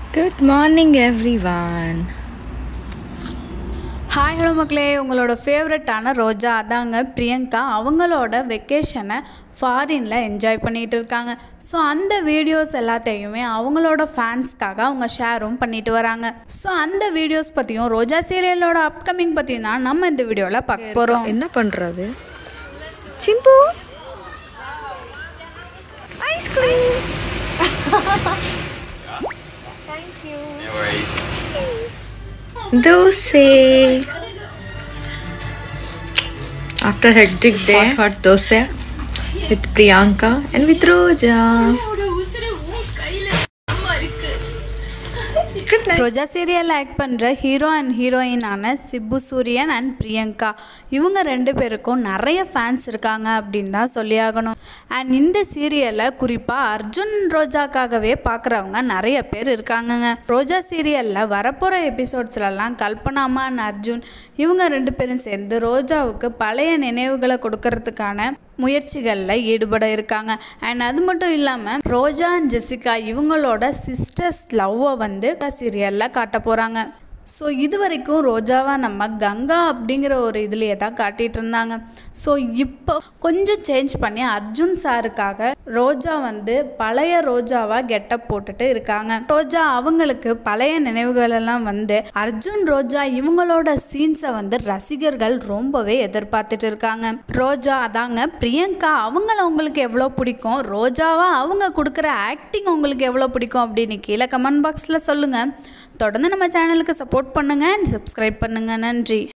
Good morning everyone hi hello மக்களே உங்களோட ஃபேவரட்டான ரோஜா அதாங்க பிரியங்கா அவங்களோட வெக்கேஷனை ஃபாரினில் என்ஜாய் பண்ணிகிட்டு இருக்காங்க ஸோ அந்த வீடியோஸ் எல்லாத்தையுமே அவங்களோட ஃபேன்ஸ்க்காக அவங்க ஷேரும் பண்ணிட்டு வராங்க ஸோ அந்த வீடியோஸ் பற்றியும் ரோஜா சீரியலோட அப்கமிங் பற்றியும் தான் நம்ம இந்த வீடியோவில் பார்க்க போகிறோம் என்ன பண்ணுறது Simbu ice cream No worries. Dosa After hectic day, hot, hot dosa with Priyanka and with Roja. Good night. Roja சீரியலில் ஆக்ட் பண்ணுற ஹீரோ அண்ட் ஹீரோயினான சிப்பு சூரியன் அண்ட் பிரியங்கா இவங்க ரெண்டு பேருக்கும் நிறைய ஃபேன்ஸ் இருக்காங்க அப்படின்னு தான் சொல்லியாகணும் அண்ட் இந்த சீரியலை குறிப்பாக அர்ஜுன் ரோஜாக்காகவே பார்க்குறவங்க நிறைய பேர் இருக்காங்கங்க ரோஜா சீரியலில் வரப்போகிற எபிசோட்ஸ்லலாம் கல்பனாமா அண்ட் அர்ஜுன் இவங்க ரெண்டு பேரும் சேர்ந்து ரோஜாவுக்கு பழைய நினைவுகளை கொடுக்கறதுக்கான முயற்சிகளில் ஈடுபட இருக்காங்க அண்ட் அது மட்டும் இல்லாமல் ரோஜா அண்ட் ஜெசிகா இவங்களோட சிஸ்டர்ஸ் லவ்வை வந்து சீரியலில் காட்ட போகிறாங்க ஸோ இது வரைக்கும் ரோஜாவை நம்ம கங்கா அப்படிங்கிற ஒரு இதுலேயே தான் காட்டிகிட்டு இருந்தாங்க ஸோ இப்போ கொஞ்சம் சேஞ்ச் பண்ணி அர்ஜுன் சாருக்காக ரோஜா வந்து பழைய ரோஜாவாக கெட்டப் போட்டுட்டு இருக்காங்க ரோஜா அவங்களுக்கு பழைய நினைவுகள் எல்லாம் வந்து அர்ஜுன் ரோஜா இவங்களோட சீன்ஸை வந்து ரசிகர்கள் ரொம்பவே எதிர்பார்த்துட்டு இருக்காங்க ரோஜா அதாங்க பிரியங்கா அவங்கள உங்களுக்கு எவ்வளோ பிடிக்கும் ரோஜாவா அவங்க கொடுக்குற ஆக்டிங் உங்களுக்கு எவ்வளோ பிடிக்கும் அப்படின்னு கீழே கமெண்ட் பாக்ஸில் சொல்லுங்கள் தொடர்ந்து நம்ம சேனலுக்கு சப்போர்ட் பண்ணுங்கள் அண்ட் சப்ஸ்கிரைப் பண்ணுங்கள் நன்றி